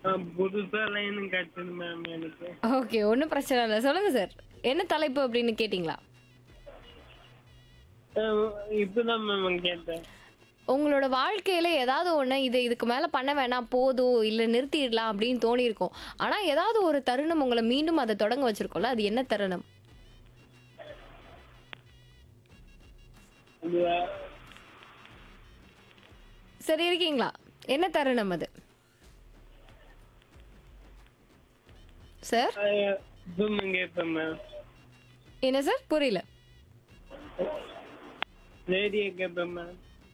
புதுசா லைன் கிடைச்சது மேம் எனக்கு ஓகே ஒன்றும் பிரச்சனை இல்லை சொல்லுங்க சார் என்ன தலைப்பு அப்படின்னு கேட்டிங்களா அஹ் இப்பதான் மேம் கேட்டேன் உங்களோட வாழ்க்கையில ஏதாவது ஒன்று இது இதுக்கு மேலே பண்ண வேணாம் போதும் இல்லை நிறுத்திடலாம் அப்படின்னு தோணி இருக்கும் ஆனால் ஏதாவது ஒரு தருணம் உங்களை மீண்டும் அதை தொடங்க வச்சிருக்கோம்ல அது என்ன தருணம் இது சரி இருக்கீங்களா என்ன தருணம் அது சார் ஜூம் கேட்பேன் மேம் என்ன சார் புரியல ரேடியோ கேட்பேன் மேம்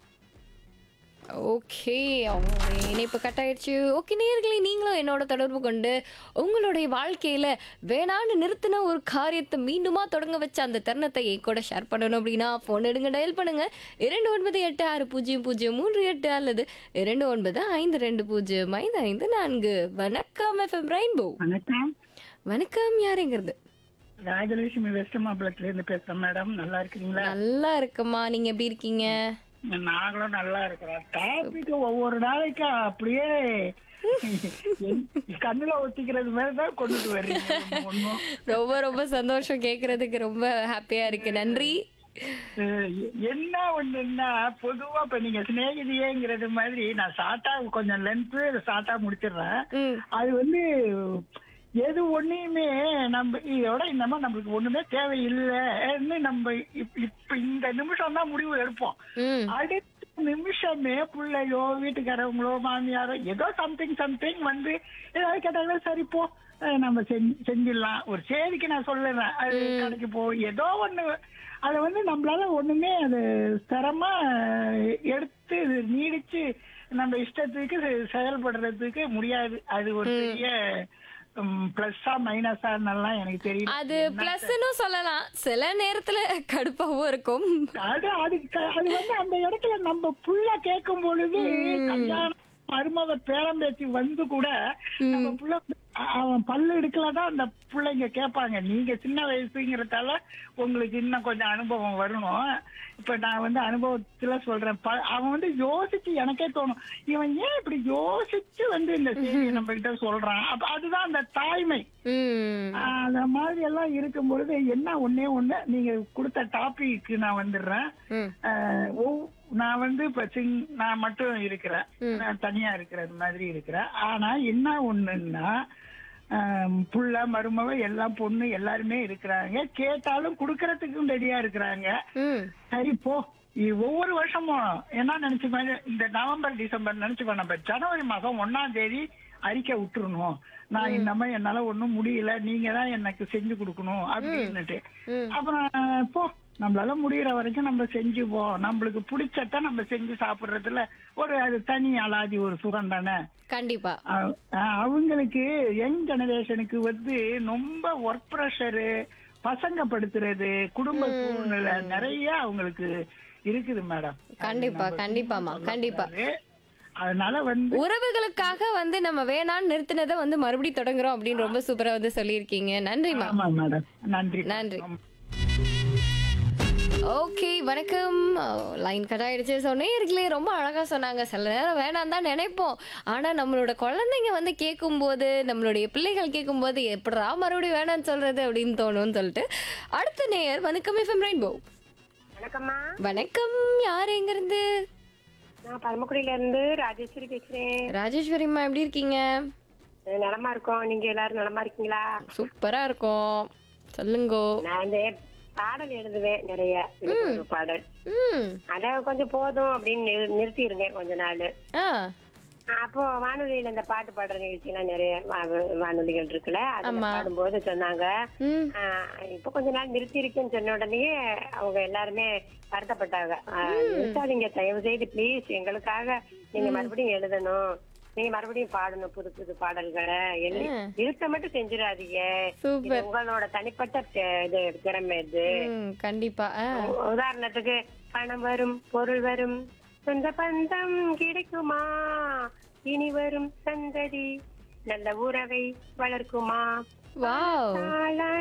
ஓகே அவங்க இணைப்பு கட் ஆயிடுச்சு ஓகே நேர்களே நீங்களும் என்னோட தொடர்பு கொண்டு உங்களுடைய வாழ்க்கையில வேணான்னு நிறுத்தின ஒரு காரியத்தை மீண்டுமா தொடங்க வச்ச அந்த தருணத்தை என் கூட ஷேர் பண்ணணும் அப்படின்னா ஃபோன் எடுங்க டயல் பண்ணுங்க இரண்டு ஒன்பது எட்டு ஆறு பூஜ்ஜியம் பூஜ்ஜியம் மூன்று எட்டு அல்லது இரண்டு ஒன்பது ஐந்து ரெண்டு பூஜ்ஜியம் ஐந்து ஐந்து நான்கு வணக்கம் எஃப்எம் ரெயின்போ வணக்கம் வணக்கம் யாருங்கிறது ராஜலட்சுமி வெஸ்ட் மாம்பலத்துல இருந்து பேசுறேன் மேடம் நல்லா இருக்கீங்களா நல்லா இருக்கம்மா நீங்க எப்படி இருக்கீங்க நாங்களும் நல்லா இருக்கிறோம் டாபிக் ஒவ்வொரு நாளைக்கு அப்படியே கண்ணுல ஒத்திக்கிறது மாதிரி தான் கொண்டுட்டு வர்றீங்க ஒண்ணும் ரொம்ப ரொம்ப சந்தோஷம் கேட்கறதுக்கு ரொம்ப ஹாப்பியா இருக்கு நன்றி அஹ் என்ன ஒண்ணுன்னா பொதுவா இப்ப நீங்க சிநேகிதியேங்கிறது மாதிரி நான் ஷார்ட்டா கொஞ்சம் லென்த் ஷார்ட்டா முடிச்சிடுறேன் ம் அது வந்து எது ஒண்ணுமே நம்ம இதோட இந்த மாதிரி நம்மளுக்கு ஒண்ணுமே தேவையில்லைன்னு நம்ம இப்- இப்ப இந்த நிமிஷம் தான் முடிவு எடுப்போம் ம் அடுத்த நிமிஷமே பிள்ளையோ வீட்டுக்காரவங்களோ மாமியாரோ ஏதோ சம்திங் சம்திங் வந்து ஏதாவது கேட்டாங்களா சரி போ அஹ் நம்ம செஞ்சு செஞ்சிடலாம் ஒரு சேதிக்கு நான் சொல்லுறேன் அது கடைக்கு போ ஏதோ ஒண்ணு அதை வந்து நம்மளால ஒண்ணுமே அது ஸ்திரமா அஹ், எடுத்து இது நீடிச்சு நம்ம இஷ்டத்துக்கு செ- செயல்படுறதுக்கு முடியாது அது ஒரு பெரிய பிளஸ்ஸா மைனஸான்னெல்லாம் எனக்கு தெரியல அது பிளஸ்னு சொல்லலாம் சில நேரத்துல கடுப்பாவும் இருக்கும் அது அது க- அது வந்து அந்த இடத்துல நம்ம புள்ள கேட்கும் பொழுது கல்யாணம் மருமக பேரம்பேத்தி வந்து கூட நம்ம புள்ள அ- அவன் பல்லு எடுக்கலதான் அந்த பிள்ளைங்க கேட்பாங்க நீங்க சின்ன வயசுங்கிறதால உங்களுக்கு இன்னும் கொஞ்சம் அனுபவம் வரணும் இப்ப நான் வந்து அனுபவத்துல சொல்றேன் ப- அவன் வந்து யோசிச்சு எனக்கே தோணும் இவன் ஏன் இப்படி யோசிச்சு வந்து இந்த செய்தியை நம்ம கிட்ட சொல்றான் அப்ப அதுதான் அந்த தாய்மை ம் ஆஹ் அந்த மாதிரி எல்லாம் இருக்கும் பொழுது என்ன ஒண்ணே ஒண்ணு நீங்க கொடுத்த டாபிக்கு நான் வந்துடுறேன் ம் ஆஹ் ஒவ்- நான் வந்து இப்ப சிங் நான் மட்டும் இருக்கிறேன் நான் தனியா இருக்கிறது மாதிரி இருக்கிறேன் ஆனா என்ன ஒண்ணுன்னா ஆஹ் புள்ள மருமவ எல்லாம் பொண்ணு எல்லாருமே இருக்கிறாங்க கேட்டாலும் குடுக்கறதுக்கும் ரெடியா இருக்கிறாங்க ம் சரி போ இ- ஒவ்வொரு வருஷமும் என்ன நினைச்சுக்கோ இந்த நவம்பர் டிசம்பர் நினைச்சுக்கோ நம்ம ஜனவரி மாசம் ஒன்னாம் தேதி அறிக்கை விட்டுறணும் நான் இந்த மாதிரி என்னால ஒண்ணும் முடியல நீங்க தான் எனக்கு செஞ்சு கொடுக்கணும் அப்படின்னுட்டு ம். அப்புறம் போ நம்மளால முடியற வரைக்கும் நம்ம செஞ்சுப்போம் நம்மளுக்கு பிடிச்சத நம்ம செஞ்சு சாப்பிடுறதுல ஒரு அது தனி அலாதி ஒரு சுகம் தானே கண்டிப்பா அஹ் அஹ் அவங்களுக்கு யங் ஜெனரேஷனுக்கு வந்து ரொம்ப ஒர்க் ப்ரெஷரு பசங்க படுத்துறது குடும்ப சூழ்நிலை நிறைய அவங்களுக்கு இருக்குது மேடம் கண்டிப்பா கண்டிப்பாமா கண்டிப்பா அதனால வந்து உறவுகளுக்காக வந்து நம்ம வேணான்னு நிறுத்தினதை வந்து மறுபடியும் தொடங்குறோம் அப்படின்னு ரொம்ப சூப்பரா வந்து சொல்லியிருக்கீங்க நன்றிமா ஆமா மேடம் நன்றி நன்றி. ஓகே வணக்கம் லைன் கட் ஆயிடுச்சு ஸோ நேர்களே ரொம்ப அழகாக சொன்னாங்க சில நேரம் வேணாம் தான் நினைப்போம் ஆனால் நம்மளோட குழந்தைங்க வந்து கேட்கும்போது நம்மளுடைய பிள்ளைகள் கேட்கும்போது எப்படா மறுபடியும் வேணாம்னு சொல்றது அப்படின்னு தோணும்னு சொல்லிட்டு அடுத்த நேயர் வணக்கம் எஃப்எம் ரெயின்போ வணக்கம்மா வணக்கம் யார் எங்கிருந்து நான் பரமக்குடியில இருந்து ராஜேஸ்வரி பேசுறேன் ராஜேஸ்வரிம்மா எப்படி இருக்கீங்க அஹ் நலமா இருக்கோம் நீங்க எல்லாரும் நலமா இருக்கீங்களா சூப்பரா இருக்கும் சொல்லுங்கோ நான் இந்த பாடல் எழுதுவேன் நிறைய விழிப்புணர்வு பாடல் ம் அத கொஞ்சம் போதும் அப்படின்னு நிறு- நிறுத்தியிருந்தேன் கொஞ்ச நாள் ஆ அப்போ வானொலியில இந்த பாட்டு பாடுற நிகழ்ச்சி எல்லாம் நிறைய வா- வானொலிகள் இருக்குல்ல அதுல பாடும்போது சொன்னாங்க ம் ஆஹ் இப்ப கொஞ்ச நாள் நிறுத்தி இருக்கேன்னு சொன்ன உடனே அவங்க எல்லாருமே வருத்தப்பட்டாங்க ஆஹ் நிறுத்தாதீங்க தயவு செய்து ப்ளீஸ் எங்களுக்காக நீங்க மறுபடியும் எழுதணும் நீங்க மறுபடியும் பாடணும் புது புது பாடல்களை எழுதி நிறுத்த மட்டும் செஞ்சிடாதீங்க சூப்பர் இது உங்களோட தனிப்பட்ட தி- இது திறமை இது ம் கண்டிப்பா ஆ உதாரணத்துக்கு பணம் வரும் பொருள் வரும் சொந்த பந்தம் கிடைக்குமா இனி வரும் சந்ததி நல்ல உறவை வளர்க்குமா வாவ் ஆளா